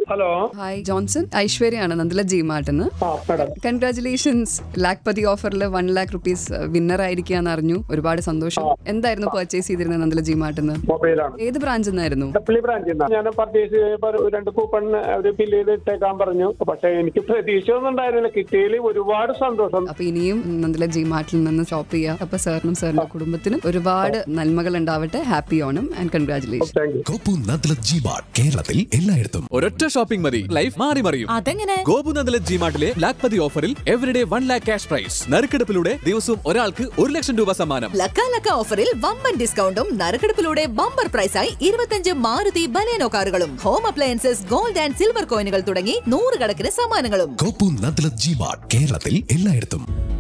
hello hi Johnson ഐശ്വര്യാണ് Nandilath G മാർട്ടിന്ന് ആ മാഡം കൺഗ്രാചുലേഷൻസ് ലാക്പതി ഓഫറിൽ വൺ ലാക്ക് റുപ്പീസ് വിന്നർ ആയിരിക്കാന്ന് അറിഞ്ഞു ഒരുപാട് സന്തോഷം എന്തായിരുന്നു പർച്ചേസ് ചെയ്തിരുന്നത് നന്ദല ജി മാർട്ടിന്ന് മൊബൈലാണ് ഏത് ബ്രാഞ്ചിൽ നിന്നായിരുന്നു ഡപ്പിളി ബ്രാഞ്ചിൽ നിന്നാണ് ഞാൻ പർച്ചേസ് ചെയ്തപ്പോൾ ഒരു രണ്ട് കൂപ്പൺ ഒരു ഫില്ല് ചെയ്ത് ഇട്ടേക്കാൻ പറഞ്ഞു പക്ഷെ എനിക്ക് പ്രതീക്ഷ ഒന്നും ഉണ്ടായിരുന്നില്ല കിട്ടിയതിൽ ഒരുപാട് സന്തോഷം അപ്പൊ ഇനിയും നന്ദല ജി മാർട്ടിൽ നിന്ന് ഷോപ്പ് ചെയ്യാം അപ്പൊ സാറിനും സാറിന്റെ കുടുംബത്തിനും ഒരുപാട് നന്മകൾ ഉണ്ടാവട്ടെ happy Onam and congratulation thank you Gopu Nandilath ജിബാർ കേരളത്തിൽ എല്ലായിടത്തും ഒരൊറ്റ ഷോപ്പിംഗ് മതി ലൈഫ് മാറി മറിയും അതെങ്ങനെ ഗോപുനന്ദല ജിമാർട്ടിലെ ലാക്പതി ഓഫറിൽ everyday one lakh cash prize നറുക്കെടുപ്പിലൂടെ ദിവസവും ഒരാൾക്ക് ഒരു ലക്ഷം രൂപ സമ്മാനം ലക്ക ലക്ക ഓഫറിൽ വമ്പൻ ഡിസ്കൗണ്ടും നറുക്കെടുപ്പിലൂടെ ബമ്പർ പ്രൈസായി ഇരുപത്തഞ്ച് മാരുതി ബലേനോ കാറുകളും home appliances gold and silver കോയിനുകൾ തുടങ്ങി നൂറുകണക്കിന് സമ്മാനങ്ങളും കോപ്പു നദ്ല ജിബാർ കേരളത്തിൽ എല്ലായിടത്തും